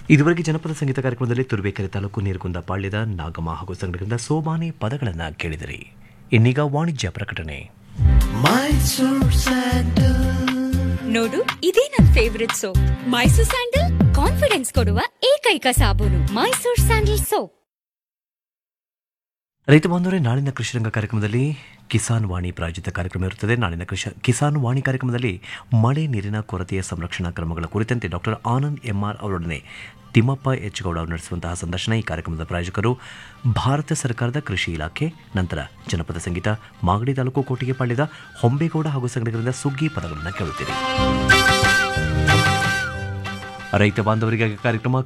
ಇದುವರೆಗೆ ಜನಪದ ಸಂಗೀತ ಕಾರ್ಯಕ್ರಮದಲ್ಲಿ ತುರುವೇಕೆರೆ ತಾಲೂಕು ನೀರುಗುಂದ ಪಾಳ್ಯದ ನಾಗಮ್ಮ ಹಾಗೂ ಸಂಘಟನೆಯಿಂದ ಸೋಮಾನಿ ಪದಗಳನ್ನು ಕೇಳಿದಿರಿ ಇನ್ನೀಗ ವಾಣಿಜ್ಯ ಪ್ರಕಟಣೆ ನೋಡು ಇದೇ ನನ್ favourite soap Mysore sandal confidence ಕೊಡುವ ಏಕೈಕ ಸಾಬೂನು ಮೈಸೂರ್ ಸ್ಯಾಂಡಲ್ ಸೋಪ್ ರೈತ ಬಾಂಧವರೇ ನಾಳಿನ ಕೃಷಿರಂಗ ಕಾರ್ಯಕ್ರಮದಲ್ಲಿ ಕಿಸಾನ್ ವಾಣಿ ಪ್ರಾಯೋಜಿತ ಕಾರ್ಯಕ್ರಮ ಇರುತ್ತದೆ ನಾಳಿನ ಕೃಷಿ ಕಿಸಾನ್ ವಾಣಿ ಕಾರ್ಯಕ್ರಮದಲ್ಲಿ ಮಳೆ ನೀರಿನ ಕೊರತೆಯ ಸಂರಕ್ಷಣಾ ಕ್ರಮಗಳ ಕುರಿತಂತೆ ಡಾಕ್ಟರ್ ಆನಂದ್ ಎಂಆರ್ ಅವರೊಡನೆ ತಿಮ್ಮಪ್ಪ ಎಚ್ ಗೌಡ ಅವರು ನಡೆಸುವಂತಹ ಸಂದರ್ಶನ ಈ ಕಾರ್ಯಕ್ರಮದ ಪ್ರಾಯೋಜಕರು ಭಾರತ ಸರ್ಕಾರದ ಕೃಷಿ ಇಲಾಖೆ ನಂತರ ಜನಪದ ಸಂಗೀತ ಮಾಗಡಿ ತಾಲೂಕು ಕೋಟಿಗೆ ಪಾಳ್ಯದ ಹೊಂಬೇಗೌಡ ಹಾಗೂ ಸಂಘಟನೆಗಳಿಂದ ಸುಗ್ಗಿ ಪದಗಳನ್ನು ಕೇಳುತ್ತೀರಿ ರೈತ ಬಾಂಧವರಿಗಾಗಿ ಕಾರ್ಯಕ್ರಮ